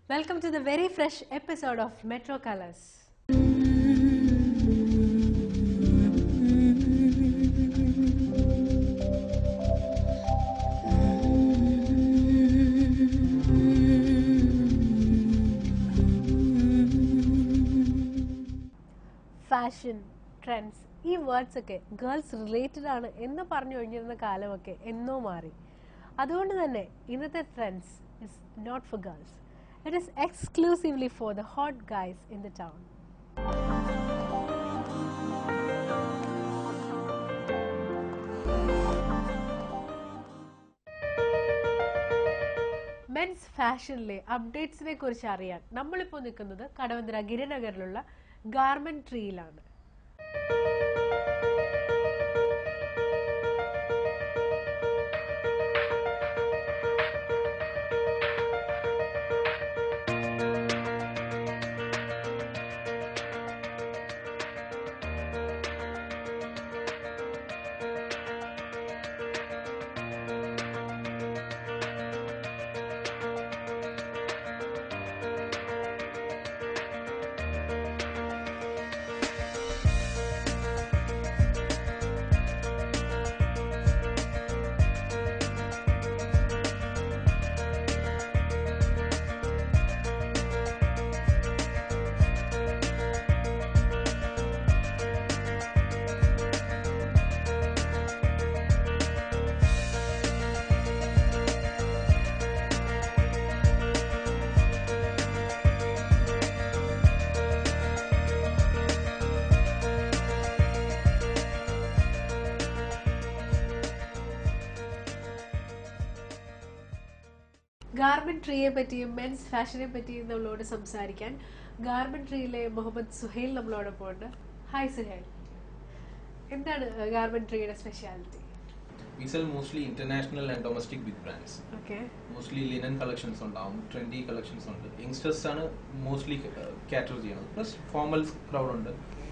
Welcome to the very fresh episode of Metro Colors. Fashion trends ഈ words ഒക്കെ girls related ആണ് എന്ന് പറഞ്ഞു കഴിഞ്ഞിരുന്ന കാലമൊക്കെ എന്നോ മാറി അതുകൊണ്ട് തന്നെ ഇന്നത്തെ trends is not for girls it is exclusively for the hot guys in the town men's ഫാഷനിലെ അപ്ഡേറ്റ്സിനെ കുറിച്ച് അറിയാൻ നമ്മളിപ്പോൾ നിൽക്കുന്നത് കടവന്ത്ര ഗിരിനഗറിലുള്ള ഗാർമെന്റ് ട്രീയിലാണ് ഗാർമെന്റ് ട്രീയെ പറ്റിയും മെൻസ് ഫാഷനെ പറ്റിയും നമ്മളോട് സംസാരിക്കാൻ ഗാർമെന്റ് ട്രീയിലെ മുഹമ്മദ് സുഹൈൽ നമ്മളോടൊപ്പം ഉണ്ട് ഹായ് സുഹൈൽ എന്താണ് ഗാർമെന്റ് ട്രീയുടെ speciality We sell mostly international and domestic big brands. Okay mostly linen collections ഉണ്ടാവും ട്രെൻഡി കളക്ഷൻസ് ഉണ്ട് യങ്സ്റ്റേഴ്സ് ആണ് മോസ്റ്റ്ലി കാറ്റർ ചെയ്യുന്നത് പ്ലസ് ഫോർമൽ ക്രൗഡ് ഉണ്ട്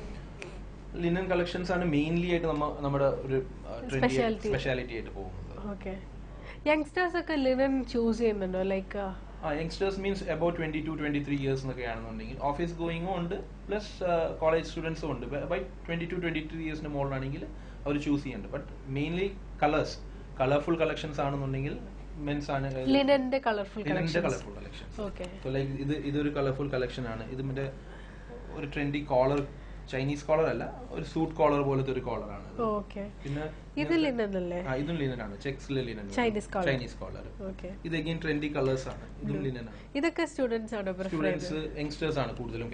ലിനൻ കളക്ഷൻസ് ആണ് മെയിൻലി ആയിട്ട് നമ്മ നമ്മുടെ ഒരു Specialty. സ്പെഷ്യാലിറ്റി ആയിട്ട് പോകുന്നത് ഓക്കെ യങ്സ്റ്റേഴ്സ് ഒക്കെ ലിനൻ ചൂസ് ചെയ്യുന്നുണ്ടോ like ah youngsters means about twenty two twenty three years എന്നൊക്കെ ആണെന്നുണ്ടെങ്കിൽ ഓഫീസ് ഗോയിങ്ങും ഉണ്ട് പ്ലസ് കോളേജ് സ്റ്റുഡൻസും ഉണ്ട് by twenty two twenty three ഇയേഴ്സിന് മുകളിലാണെങ്കിൽ അവർ ചൂസ് ചെയ്യുന്നുണ്ട് but mainly colours colourful collections ആണെന്നുണ്ടെങ്കിൽ മെൻസ് ആണ് ലിനന്റെ കളർഫുൾ ലിനന്റെ collection colourful collections okay so like ഇത് ഇതൊരു കളർഫുൾ കളക്ഷൻ ആണ് ഇത് മറ്റേ ഒരു ട്രെൻഡി കോളർ ചൈനീസ് കോളർ അല്ല ഒരു സൂട്ട് കോളർ പോലത്തെ ഒരു കോളർ ആണ് ഇത്. ഓക്കെ പിന്നെ ഇത് ലിനൻ അല്ലേ ആ ഇതും ലിനൻ ആണ് ചെക്സിലെ linen Chinese collar. Chinese collar okay ഇത് അഗൈൻ ട്രെൻഡി കളേഴ്സ് ആണ് ഇതും ലിനൻ ആണ് ഇതൊക്കെ സ്റ്റുഡൻസ് ആണ് പ്രിഫർ സ്റ്റുഡൻസ് യങ്സ്റ്റേഴ്സ് ആണ് കൂടുതലും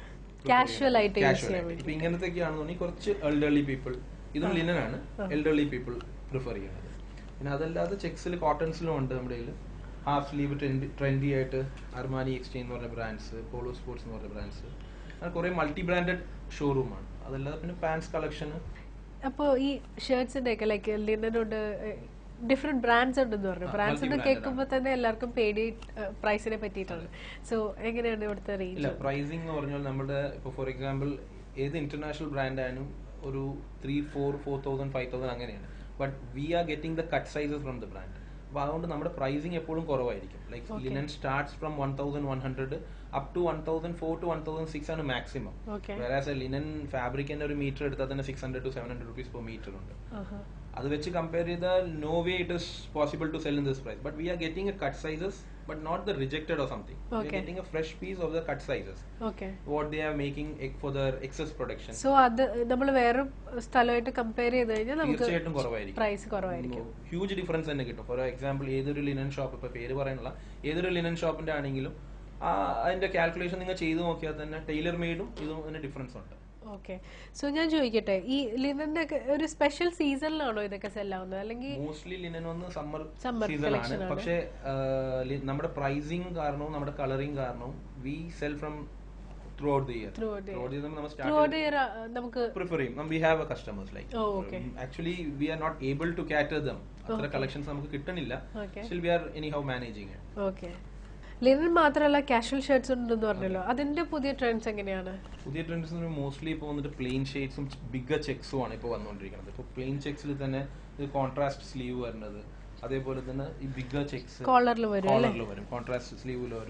Casual ആയിട്ട് use Casual ചെയ്യാൻ ആയിട്ട്. വേണ്ടി. ഇപ്പൊ ഇങ്ങനത്തെ ആണെന്നുണ്ടെങ്കിൽ കുറച്ച് എൽഡർലി പീപ്പിൾ ഇതും ലിനൻ ആണ് എൽഡർലി പീപ്പിൾ പ്രിഫർ ചെയ്യുന്നത് പിന്നെ അതല്ലാതെ ചെക്സിൽ കോട്ടൺസിലും ഉണ്ട് നമ്മുടെ കയ്യിൽ ഹാഫ് സ്ലീവ് ട്രെൻഡി ആയിട്ട് അർമാനി എക്സ്ചേഞ്ച് എന്ന് പറഞ്ഞ ബ്രാൻഡ്സ് പോളോ സ്പോർട്സ് എന്ന് പറഞ്ഞ ബ്രാൻഡ്സ് അങ്ങനെ കുറെ മൾട്ടി ബ്രാൻഡഡ് ഷോറൂമാണ് അതല്ലാതെ പിന്നെ പാൻസ് കളക്ഷന് അപ്പോ ഈ ഷർട്ട്സിന്റെ ഒക്കെ ലൈക്ക് ലിനനുണ്ട് ഡിഫറെന്റ് ബ്രാൻഡ്സ് ഉണ്ടെന്ന് പറഞ്ഞു ആ, ബ്രാൻഡ്സ് എന്ന് multi-branded കേൾക്കുമ്പോൾ തന്നെ എല്ലാവർക്കും പേടി പ്രൈസിനെ പറ്റിയിട്ടാണ് സോ എങ്ങനെയാണ് ഇവിടുത്തെ ഇല്ല റേഞ്ച് പ്രൈസിംഗ് എന്ന് പറഞ്ഞാൽ നമ്മുടെ ഇപ്പോൾ ഫോർ എക്സാമ്പിൾ ഏത് ഇന്റർനാഷണൽ ബ്രാൻഡ് ആയാലും ഒരു three four four thousand five thousand അങ്ങനെയാണ് but we are getting the cut sizes from the brand അപ്പൊ അതുകൊണ്ട് നമ്മുടെ പ്രൈസിങ് എപ്പോഴും കുറവായിരിക്കും like Okay. Linen starts from one thousand one hundred up to one thousand four two one thousand six ആണ് maximum okay വേറെ linen ഫാബ്രിക്കിന്റെ ഒരു metre എടുത്താൽ തന്നെ six hundred two seven hundred rupees per metre ഉണ്ട് അത് വെച്ച് കമ്പയർ ചെയ്താൽ no way it is possible to sell in this price but we are getting a cut sizes but not the rejected or something we are Okay. Getting a fresh piece of the cut sizes okay what they are making ex- for their excess production so അത് നമ്മൾ വേറെ സ്ഥലമായിട്ട് compare ചെയ്ത് കഴിഞ്ഞാൽ നമുക്ക് തീർച്ചയായിട്ടും കുറവായിരിക്കും price കുറവായിരിക്കും huge difference തന്നെ കിട്ടും ഫോർ എക്സാമ്പിൾ ഏതൊരു ലിനൻ ഷോപ്പ് ഇപ്പൊ പേര് പറയാനുള്ള ഏതൊരു ലിനൻ ഷോപ്പിന്റെ ആണെങ്കിലും ആ അതിന്റെ കാൽക്കുലേഷൻ നിങ്ങൾ ചെയ്ത് നോക്കിയാൽ തന്നെ ടൈലർ മെയ്ഡും ഇതും അതിന് ഡിഫറൻസ് ഉണ്ട് ഓക്കെ സോ ഞാൻ ചോദിക്കട്ടെ ഈ ലിനന്റെ ഒക്കെ ഒരു സ്പെഷ്യൽ സീസണിലാണോ ഇതൊക്കെ സെല്ലാവുന്നത് അല്ലെങ്കിൽ മോസ്റ്റ്ലി ലിനൻ ഒന്ന് സമ്മർ Summer സീസൺ collection ആണ് ആണ്. പക്ഷേ ആ, ലി- നമ്മുടെ പ്രൈസിങ് കാരണവും നമ്മുടെ കളറിങ് കാരണവും we sell from throughout the year Throughout the throughout നമ്മൾ ത്രൂ സ്റ്റാർട്ട് ഔട്ട് ഇയർ നമുക്ക് പ്രിഫർ ചെയ്യും we have a customers like Oh, okay. Actually we are not able to cater them അത്ര collections നമുക്ക് കിട്ടണില്ല okay still we are anyhow managing okay linen മാത്രമല്ല casual shirts ഉണ്ടെന്ന് പറഞ്ഞല്ലോ അതിന്റെ പുതിയ ട്രെൻഡ്സ് എങ്ങനെയാണ് പുതിയ ട്രെൻഡ്സ് മോസ്റ്റ്ലി ഇപ്പോൾ വന്നിട്ട് പ്ലെയിൻ ഷെയ്ഡ്സും ബിഗർ ചെക്സും ആണ് ഇപ്പോൾ വന്നുകൊണ്ടിരിക്കുന്നത് ഇപ്പോൾ പ്ലെയിൻ ചെക്സിൽ തന്നെ ഇത് കോൺട്രാസ്റ്റ് സ്ലീവ് വരുന്നത് അതേപോലെ തന്നെ ഈ ബിഗർ ചെക്സ് കോളറിൽ വരും അല്ലേ കോളറിൽ വരും കോൺട്രാസ്റ്റ് സ്ലീവിൽ വരും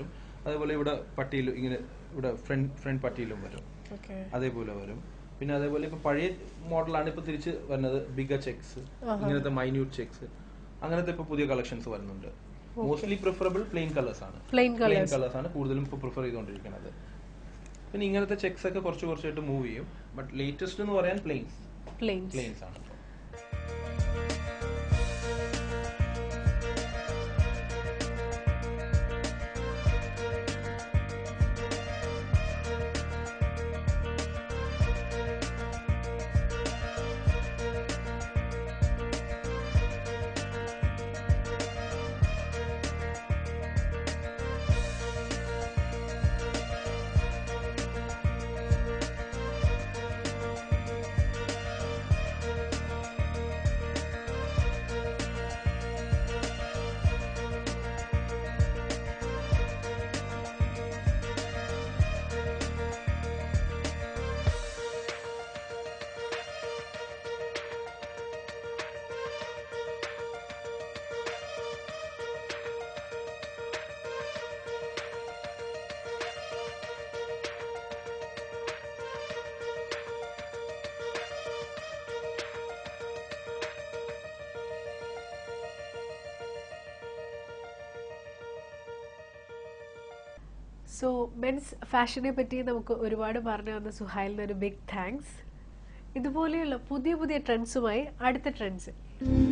അതേപോലെ ഇവിടെ പട്ടിയിലും ഇങ്ങനെ ഇവിടെ ഫ്രണ്ട് ഫ്രണ്ട് പട്ടിയിലും വരും ഓക്കെ അതേപോലെ വരും പിന്നെ അതേപോലെ ഇപ്പൊ പഴയ മോഡലാണ് ഇപ്പൊ തിരിച്ച് വരുന്നത് ബിഗർ ചെക്സ് ഇങ്ങനത്തെ മൈന്യൂട്ട് ചെക്സ് അങ്ങനത്തെ ഇപ്പൊ പുതിയ കളക്ഷൻസ് വരുന്നുണ്ട് മോസ്റ്റ്ലി പ്രിഫറബിൾ പ്ലെയിൻ കളേഴ്സ് ആണ് പ്ലെയിൻ പ്ലെയിൻ കളേഴ്സ് കളേഴ്സ് ആണ് കൂടുതലും ഇപ്പൊ പ്രിഫർ ചെയ്തുകൊണ്ടിരിക്കുന്നത് പിന്നെ ഇങ്ങനത്തെ ചെക്സ് ഒക്കെ കുറച്ച് കുറച്ചായിട്ട് മൂവ് ചെയ്യും ബട്ട് ലേറ്റസ്റ്റ് എന്ന് പറയാൻ പ്ലെയിൻസ് പ്ലെയിൻസ് പ്ലെയിൻസ് ആണ് ഇപ്പൊ. സോ മെൻസ് ഫാഷനെ പറ്റി നമുക്ക് ഒരുപാട് പറഞ്ഞു തന്ന സുഹൈലിന് ഒരു ബിഗ് താങ്ക്സ് ഇതുപോലെയുള്ള പുതിയ പുതിയ ട്രെൻഡ്സുമായി അടുത്ത ട്രെൻഡ്സ്